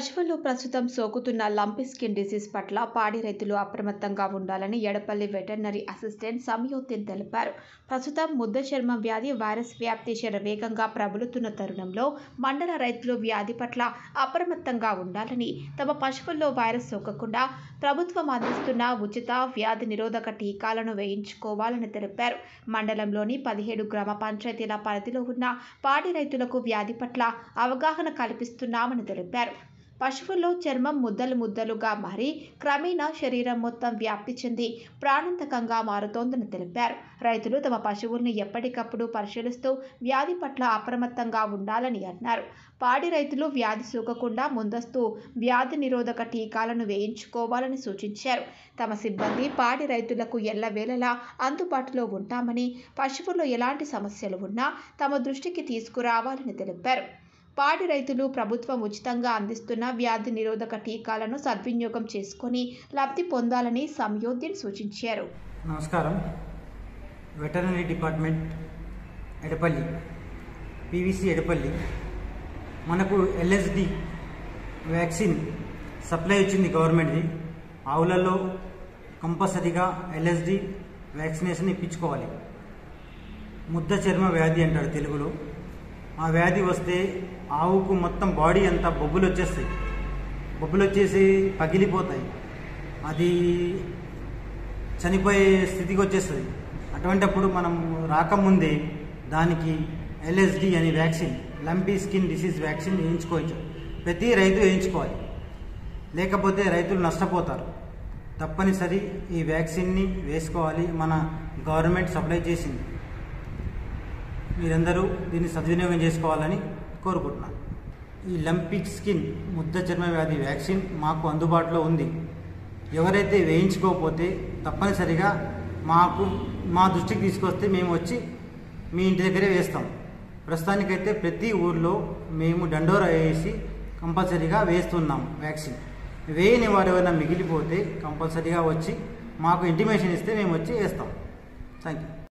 పశువుల్లో ప్రస్తుతం సోకుతున్న lumpy skin disease పట్ల పాడి రైతులు అప్రమత్తంగా ఉండాలని ఎడపల్లి వెటర్నరీ అసిస్టెంట్ సమయోద్దీన్ తెలిపారు ప్రస్తుతం ముద్ద చర్మం వ్యాధి వైరస్ వ్యాప్తి శరవేగంగా ప్రబలుతున్న తరుణంలో మండల రైతులు వ్యాధి పట్ల అప్రమత్తంగా ఉండాలని తమ పశువుల్లో వైరస్ సోకకుండా ప్రభుత్వం అందిస్తున్న ఉచిత వ్యాధి నిరోధక టీకాలను వేయించుకోవాలని తెలిపారు మండలంలోని పదిహేడు గ్రామ పంచాయతీల పరిధిలో ఉన్న పాడి రైతులకు వ్యాధి పట్ల అవగాహన కల్పిస్తున్నామని తెలిపారు పశువుల్లో చర్మం ముద్దలు ముద్దలుగా మారి క్రమేణా శరీరం మొత్తం వ్యాప్తి చెంది ప్రాణాంతకంగా మారుతోందని తెలిపారు రైతులు తమ పశువుల్ని ఎప్పటికప్పుడు పరిశీలిస్తూ వ్యాధి పట్ల అప్రమత్తంగా ఉండాలని అన్నారు పాడి రైతులు వ్యాధి సోకకుండా ముందస్తు వ్యాధి నిరోధక టీకాలను వేయించుకోవాలని సూచించారు తమ సిబ్బంది పాడి రైతులకు ఎల్లవేళలా అందుబాటులో ఉంటామని పశువుల్లో ఎలాంటి సమస్యలు ఉన్నా తమ దృష్టికి తీసుకురావాలని తెలిపారు పాడి రైతులు ప్రభుత్వం ఉచితంగా అందిస్తున్న వ్యాధి నిరోధక టీకాలను సద్వినియోగం చేసుకొని లబ్ధి పొందాలని సంయోధ్యన్ సూచించారు నమస్కారం veterinary department Edapalli PVC Edapalli మనకు ఎల్ఎస్డి వ్యాక్సిన్ సప్లై వచ్చింది గవర్నమెంట్ది ఆవులలో కంపల్సరీగా ఎల్ఎస్డి వ్యాక్సినేషన్ ఇప్పించుకోవాలి ముద్ద చర్మ వ్యాధి అంటారు తెలుగులో ఆ వ్యాధి వస్తే ఆవుకు మొత్తం బాడీ అంతా బొబ్బులు వచ్చేస్తాయి బొబ్బులు వచ్చేసి పగిలిపోతాయి అది చనిపోయే స్థితికి వచ్చేస్తుంది అటువంటప్పుడు మనం రాకముందే దానికి ఎల్ఎస్డి అనే vaccine lumpy skin disease vaccine వేయించుకోవచ్చు ప్రతి రైతు వేయించుకోవాలి లేకపోతే రైతులు నష్టపోతారు తప్పనిసరి ఈ వ్యాక్సిన్ని వేసుకోవాలి మన గవర్నమెంట్ సప్లై చేసింది మీరందరూ దీన్ని సద్వినియోగం చేసుకోవాలని కోరుకుంటున్నాను ఈ లంపిక్ స్కిన్ ముద్ద చర్మ వ్యాధి వ్యాక్సిన్ మాకు అందుబాటులో ఉంది ఎవరైతే వేయించుకోకపోతే తప్పనిసరిగా మాకు మా దృష్టికి తీసుకొస్తే మేము వచ్చి మీ ఇంటి దగ్గరే వేస్తాం ప్రస్తుతానికైతే ప్రతి ఊర్లో మేము దండోరా వేసి కంపల్సరీగా వేస్తున్నాం వ్యాక్సిన్ వేయని వారు ఎవరైనా మిగిలిపోతే కంపల్సరీగా వచ్చి మాకు ఇంటిమేషన్ ఇస్తే మేము వచ్చి వేస్తాం థ్యాంక్ యూ